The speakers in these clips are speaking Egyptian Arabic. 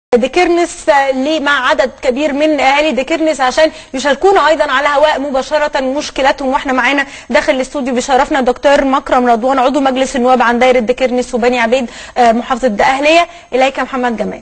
ديكرنس ليه مع عدد كبير من اهالي ديكرنس عشان يشاركونا ايضا على هواء مباشره مشكلاتهم واحنا معانا داخل الاستوديو بيشرفنا دكتور مكرم رضوان عضو مجلس النواب عن دايره ديكرنس وبني عبيد آه، محافظه الدقهليه اليك محمد جمال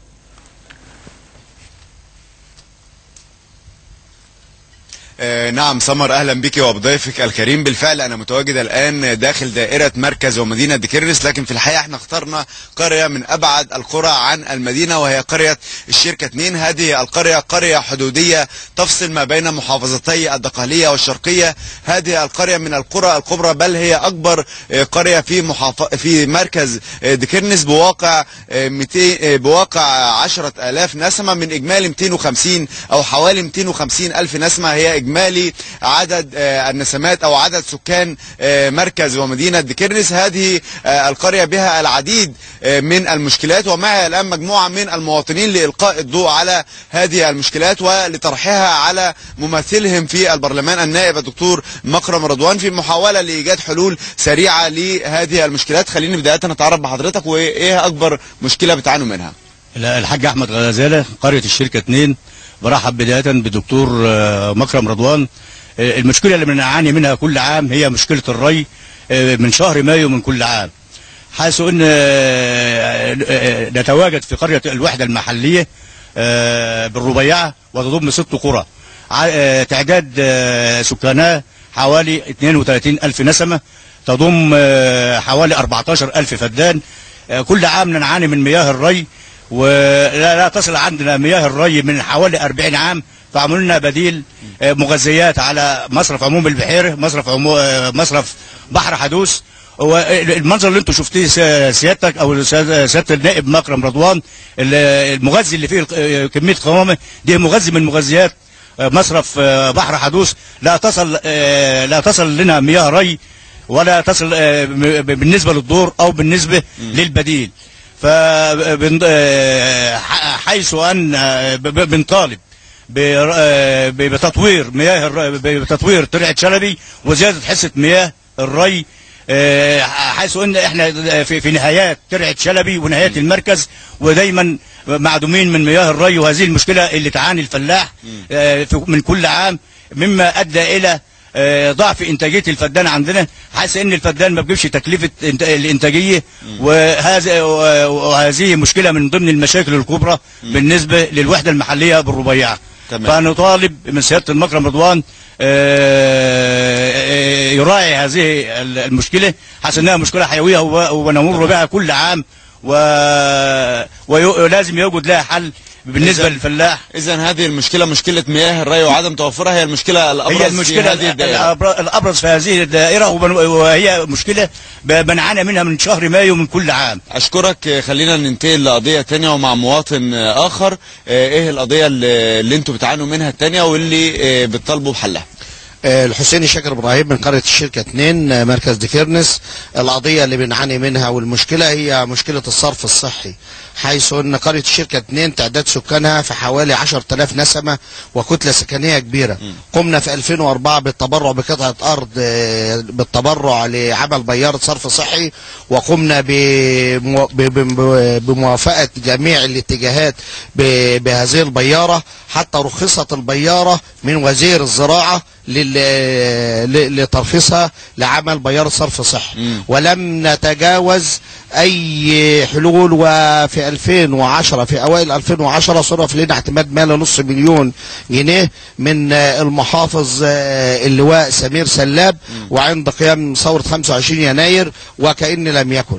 آه، نعم سمر اهلا بك وبضيفك الكريم بالفعل انا متواجد الان داخل دائره مركز ومدينه ديكيرنس لكن في الحقيقه احنا اخترنا قريه من ابعد القرى عن المدينه وهي قريه الشركه 2 هذه القريه قريه حدوديه تفصل ما بين محافظتي الدقهليه والشرقيه هذه القريه من القرى الكبرى بل هي اكبر آه، قريه في محاف... في مركز آه، ديكيرنس بواقع آه، 200 آه، بواقع 10000 نسمه من اجمالي 250 او حوالي 250 الف نسمه هي اجمالي عدد آه، النسمات او عدد سكان آه، مركز ومدينه ديكيرنس هذه آه، القريه بها العديد آه، من المشكلات ومعها الان مجموعه من المواطنين لالقاء الضوء على هذه المشكلات ولطرحها على ممثلهم في البرلمان النائب الدكتور مكرم رضوان في محاوله لايجاد حلول سريعه لهذه المشكلات خليني بدايه نتعرف بحضرتك وايه اكبر مشكله بتعانوا منها لا، الحاج احمد غزاله قريه الشركه 2 برحب بدايه بدكتور آه، مكرم رضوان آه، المشكله اللي بنعاني منها كل عام هي مشكله الري آه، من شهر مايو من كل عام حيث ان آه، آه، نتواجد في قريه الوحده المحليه آه، بالربيعه وتضم ست قرى ع- آه، تعداد آه، سكانها حوالي 32 ألف نسمة تضم آه، حوالي 14 ألف فدان آه، كل عام نعاني من مياه الري ولا لا تصل عندنا مياه الري من حوالي 40 عام فعملوا لنا بديل آه، مغذيات على مصرف عموم البحيره مصرف عمو آه، مصرف بحر حدوث هو المنظر اللي انتم شفتيه سي- سيادتك او سيادة سيادة النائب مكرم رضوان ال- المغذي اللي فيه الق- كميه قوامه دي مغذي من مغذيات آه، مصرف آه، بحر حدوث لا تصل آه، لا تصل لنا مياه ري ولا تصل آه، م- بالنسبه للدور او بالنسبه للبديل فحيث ان آه، ب- ب- بنطالب بر- آه، ب- بتطوير مياه الر- ب- بتطوير ترعه شلبي وزياده حصه مياه الري آه، حيث ان احنا في في نهايات ترعه شلبي ونهايات المركز ودايما معدومين من مياه الري وهذه المشكله اللي تعاني الفلاح آه، في- من كل عام مما ادى الى آه، ضعف انتاجيه الفدان عندنا حيث ان الفدان ما بيجيبش تكلفه إنت- الانتاجيه وهذا وهذه مشكله من ضمن المشاكل الكبرى بالنسبه للوحده المحليه بالربيعه تمام. فنطالب من سياده المكرم رضوان آه، آه، يراعي هذه المشكله حيث انها مشكله حيويه و- ونمر بها كل عام و- ولازم يوجد لها حل بالنسبه إذا- للفلاح اذا هذه المشكله مشكله مياه الري وعدم توفرها هي المشكله الابرز هي المشكله في هذه الدائره الأبر- الابرز في هذه الدائره وبن- وهي مشكله ب- بنعاني منها من شهر مايو من كل عام اشكرك خلينا ننتقل لقضيه تانية ومع مواطن اخر آه، ايه القضيه اللي, اللي انتوا بتعانوا منها التانية واللي آه، بتطالبوا بحلها آه، الحسيني شاكر ابراهيم من قريه الشركه 2 آه، مركز ديكيرنس القضيه اللي بنعاني منها والمشكله هي مشكله الصرف الصحي حيث ان قريه الشركه 2 تعداد سكانها في حوالي 10000 نسمه وكتله سكنيه كبيره قمنا في 2004 بالتبرع بقطعه ارض آه، بالتبرع لعمل بياره صرف صحي وقمنا بمو- ب- ب- بموافقه جميع الاتجاهات ب- بهذه البياره حتى رخصت البياره من وزير الزراعه لل- ل- لترخيصها لعمل بيار صرف صحي مم. ولم نتجاوز اي حلول وفي 2010 في اوائل 2010 صرف لنا اعتماد مالي نص مليون جنيه من آه، المحافظ آه، اللواء سمير سلاب وعند قيام ثوره 25 يناير وكأن لم يكن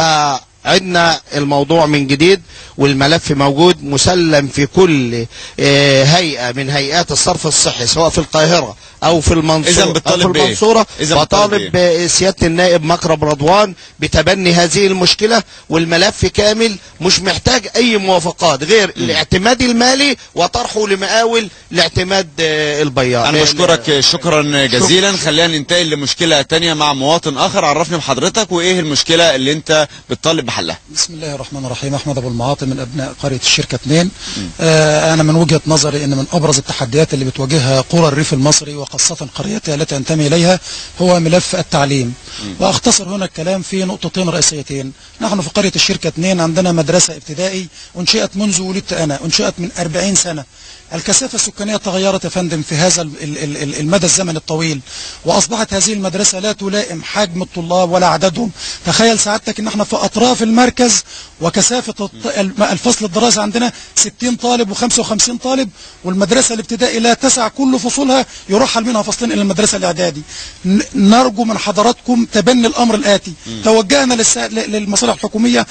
فعدنا الموضوع من جديد والملف موجود مسلم في كل آه، هيئه من هيئات الصرف الصحي سواء في القاهره او في المنصوره إذن أو بتطالب في بإيه؟ المنصوره إذن بتطالب بطالب بسياده النائب مكرم رضوان بتبني هذه المشكله والملف كامل مش محتاج اي موافقات غير الاعتماد المالي وطرحه لمقاول لاعتماد آه، البيار انا بشكرك شكرا جزيلا خلينا ننتقل لمشكله تانية مع مواطن اخر عرفني بحضرتك وايه المشكله اللي انت بتطالب بحلها بسم الله الرحمن الرحيم احمد ابو المعاطي من ابناء قريه الشركه 2 آه انا من وجهه نظري ان من ابرز التحديات اللي بتواجهها قرى الريف المصري وخاصه قريتها التي انتمي اليها هو ملف التعليم واختصر هنا الكلام في نقطتين رئيسيتين نحن في قريه الشركه 2 عندنا مدرسه ابتدائي انشئت منذ ولدت انا انشئت من 40 سنه الكثافة السكانية تغيرت يا فندم في هذا ال- ال- ال- ال- المدى الزمني الطويل وأصبحت هذه المدرسة لا تلائم حجم الطلاب ولا عددهم تخيل سعادتك ان احنا في أطراف المركز وكثافة الط- الم- الفصل الدراسي عندنا 60 طالب و55 طالب والمدرسة الابتدائي لا تسع كل فصولها يرحل منها فصلين إلى المدرسة الإعدادي ن- نرجو من حضراتكم تبني الأمر الآتي توجهنا للس- ل- للمصالح الحكومية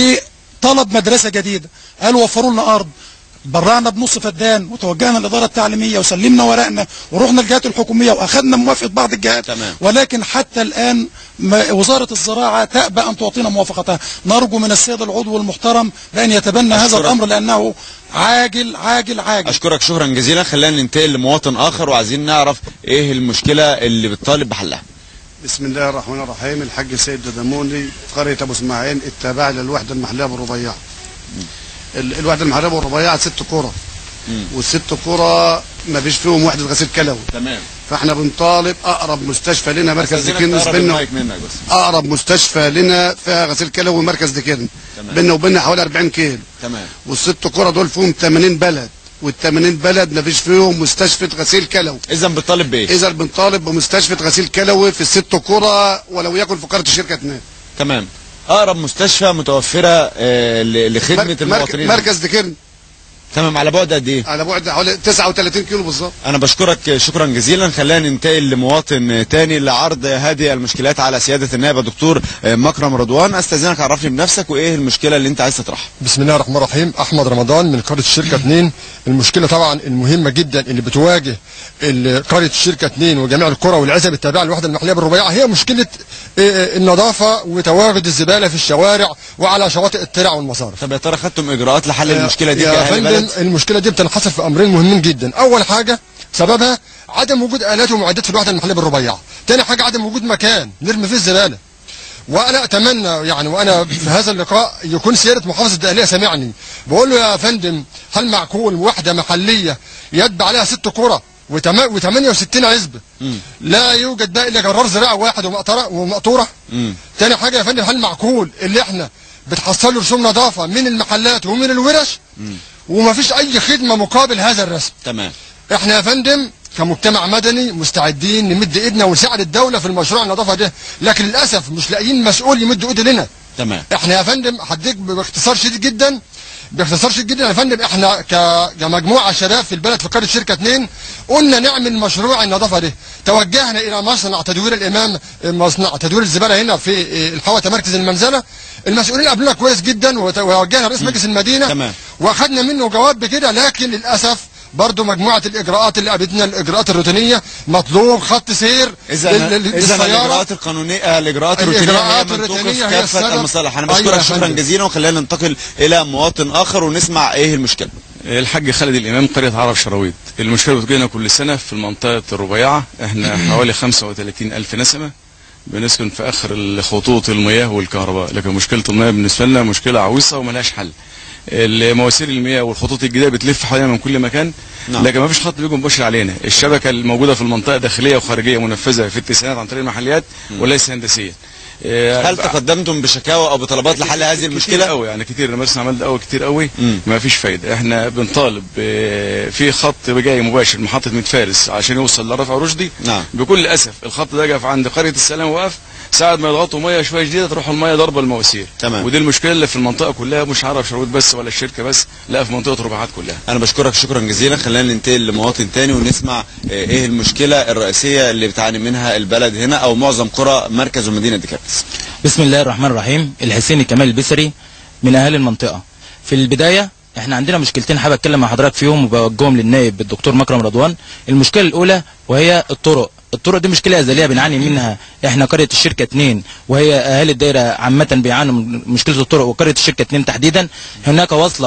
لطلب مدرسة جديدة قالوا وفروا لنا أرض برعنا بنص فدان وتوجهنا للاداره التعليميه وسلمنا ورقنا ورحنا الجهات الحكوميه واخذنا موافقه بعض الجهات تمام. ولكن حتى الان ما- وزاره الزراعه تأبى ان تعطينا موافقتها نرجو من السيد العضو المحترم بان يتبنى هذا أشكرك. الامر لانه عاجل عاجل عاجل اشكرك شكرا جزيلا خلينا ننتقل لمواطن اخر وعايزين نعرف ايه المشكله اللي بتطالب بحلها بسم الله الرحمن الرحيم الحاج سيد ددموني قرية أبو إسماعيل التابعة للوحدة المحلية بالربيع ال- الوحدة المحلية بالربيع ست قرى والست قرى ما فيش فيهم وحدة غسيل كلوي تمام فاحنا بنطالب أقرب مستشفى لنا مركز ديكنس تقرب بينا المايك منك بس أقرب مستشفى لنا فيها غسيل كلوي مركز ديكنس تمام. بينا وبيننا حوالي 40 كيلو تمام والست قرى دول فيهم 80 بلد وال80 بلد ما فيش فيهم مستشفى غسيل كلوي اذا بتطالب بايه إذا بنطالب بمستشفى غسيل كلوي في الست قرى ولو يكن في قرية الشركة 2 تمام اقرب مستشفى متوفره آه، ل- لخدمه مرك- المواطنين مركز ديكرن تمام على بعد قد ايه على بعد حوالي 39 كيلو بالظبط انا بشكرك شكرا جزيلا خلينا ننتقل لمواطن تاني لعرض هذه المشكلات على سياده النائب الدكتور مكرم رضوان استاذنك عرفني بنفسك وايه المشكله اللي انت عايز تطرحها بسم الله الرحمن الرحيم احمد رمضان من قريه الشركه 2 المشكله طبعا المهمه جدا اللي بتواجه ال- قريه الشركه 2 وجميع القرى والعزب التابعه للوحده المحليه بالربيعه هي مشكله آه، النظافه وتواجد الزباله في الشوارع وعلى شواطئ الترع والمصارف طب يا ترى خدتم اجراءات لحل المشكله دي يا كاهل فندم بلد المشكله دي بتنحصر في امرين مهمين جدا اول حاجه سببها عدم وجود الات ومعدات في الوحده المحليه بالربيعه تاني حاجه عدم وجود مكان نرمي فيه الزباله وانا اتمنى يعني وانا في هذا اللقاء يكون سياده محافظ الدقهليه سامعني بقول له يا فندم هل معقول وحده محليه يتبع عليها ست قرى و68 عزبه لا يوجد بقى الا جرار زراعه واحد ومقطره ومقطوره مم. تاني حاجه يا فندم هل معقول اللي احنا بتحصل له رسوم نظافه من المحلات ومن الورش ومفيش اي خدمه مقابل هذا الرسم تمام احنا يا فندم كمجتمع مدني مستعدين نمد ايدنا ونساعد الدوله في المشروع النظافه ده لكن للاسف مش لاقيين مسؤول يمد ايده لنا تمام احنا يا فندم هديك باختصار شديد جدا باختصار شديد جدا يا فندم احنا ك- كمجموعه شباب في البلد في قريه شركه 2 قلنا نعمل مشروع النظافه ده توجهنا الى مصنع تدوير الامام مصنع تدوير الزباله هنا في اه، الحوته مركز المنزله المسؤولين قابلونا كويس جدا وت- ووجهنا رئيس مجلس المدينه تمام. واخدنا منه جواب بكده لكن للاسف برضه مجموعه الاجراءات اللي قابلتنا الاجراءات الروتينيه مطلوب خط سير اذا لل- لل- اذا للسيارة. الاجراءات القانونيه آه، الاجراءات الروتينيه هي الإجراءات منطوقه في الروتينية هي كافه السبب. المصالح انا أيوة بشكرك يا شكرا فندم. جزيلا وخلينا ننتقل الى مواطن اخر ونسمع ايه المشكله الحاج خالد الامام قريه عرب شراويط المشكله بتجينا كل سنه في منطقه الربيعه احنا حوالي 35 الف نسمه بنسكن في اخر الخطوط المياه والكهرباء لكن مشكله المياه بالنسبه لنا مشكله عويصه وملهاش حل المواسير المياه والخطوط الجديده بتلف حوالينا من كل مكان نعم. لكن ما فيش خط بيجي مباشر علينا الشبكه الموجوده في المنطقه داخليه وخارجيه منفذه في التسعينات عن طريق المحليات وليس هندسيا هل تقدمتم بشكاوى او بطلبات لحل هذه كتير المشكله قوي يعني كتير انا بس عملت قوي كتير قوي مم. ما فيش فايده احنا بنطالب آه، في خط جاي مباشر محطه ميت فارس عشان يوصل لرفع رشدي نعم. بكل اسف الخط ده جه عند قريه السلام وقف ساعة ما يضغطوا ميه شويه جديده تروح الميه ضربه المواسير تمام. ودي المشكله اللي في المنطقه كلها مش عرب شروط بس ولا الشركه بس لا في منطقه رباعات كلها انا بشكرك شكرا جزيلا خلينا ننتقل لمواطن تاني ونسمع آه، ايه المشكله الرئيسيه اللي بتعاني منها البلد هنا او معظم قرى مركز ومدينه ديكابس بسم الله الرحمن الرحيم الحسيني كمال البسري من اهالي المنطقه في البدايه احنا عندنا مشكلتين حابب اتكلم مع حضرتك فيهم وبوجههم للنائب الدكتور مكرم رضوان المشكله الاولى وهي الطرق الطرق دي مشكله ازليه بنعاني منها احنا قريه الشركه 2 وهي اهالي الدايره عامه بيعانوا من مشكله الطرق وقريه الشركه 2 تحديدا هناك وصله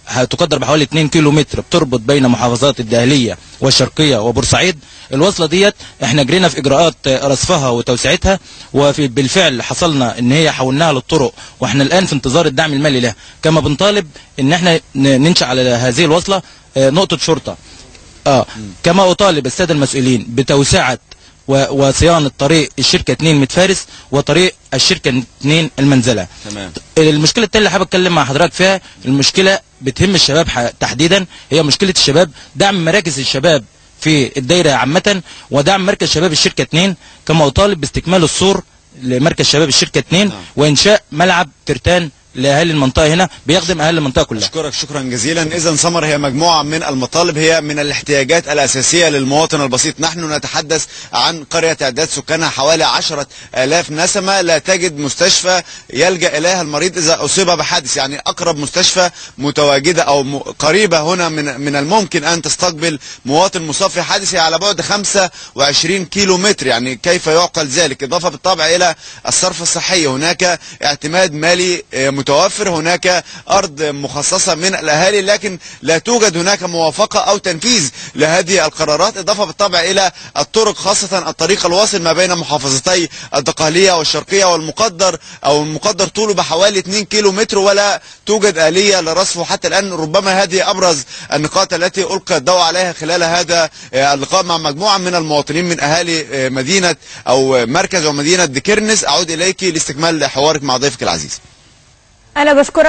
هتقدر بحوالي 2 كيلو متر بتربط بين محافظات الدهليه والشرقيه وبورسعيد الوصله ديت احنا جرينا في اجراءات آه، رصفها وتوسعتها وفي بالفعل حصلنا ان هي حولناها للطرق واحنا الان في انتظار الدعم المالي لها كما بنطالب ان احنا ن- ننشا على هذه الوصله آه، نقطه شرطه اه كما اطالب الساده المسؤولين بتوسعه و- وصيانه طريق الشركه 2 متفارس وطريق الشركه 2 المنزله تمام المشكله التانية اللي حابب اتكلم مع حضرتك فيها المشكله بتهم الشباب ح- تحديدا هي مشكله الشباب دعم مراكز الشباب في الدايره عامه ودعم مركز شباب الشركه 2 كما اطالب باستكمال السور لمركز شباب الشركه 2 وانشاء ملعب ترتان لاهالي المنطقه هنا بيخدم اهالي المنطقه كلها أشكرك شكرا جزيلا إذا سمر هي مجموعة من المطالب هي من الاحتياجات الأساسية للمواطن البسيط نحن نتحدث عن قرية تعداد سكانها حوالي عشرة آلاف نسمة لا تجد مستشفى يلجأ إليها المريض إذا أصيب بحادث يعني أقرب مستشفى متواجدة أو م- قريبة هنا من من الممكن أن تستقبل مواطن مصاب في حادث هي على بعد 25 كيلو متر يعني كيف يعقل ذلك إضافة بالطبع إلى الصرف الصحي هناك اعتماد مالي آه، متوفر هناك أرض مخصصة من الأهالي لكن لا توجد هناك موافقة أو تنفيذ لهذه القرارات إضافة بالطبع إلى الطرق خاصة الطريق الواصل ما بين محافظتي الدقهلية والشرقية والمقدر أو المقدر طوله بحوالي 2 كيلو متر ولا توجد آلية لرصفه حتى الآن ربما هذه أبرز النقاط التي ألقى الضوء عليها خلال هذا آه، اللقاء مع مجموعة من المواطنين من أهالي آه، مدينة أو مركز ومدينة ديكرنس أعود إليك لاستكمال حوارك مع ضيفك العزيز انا بشكرك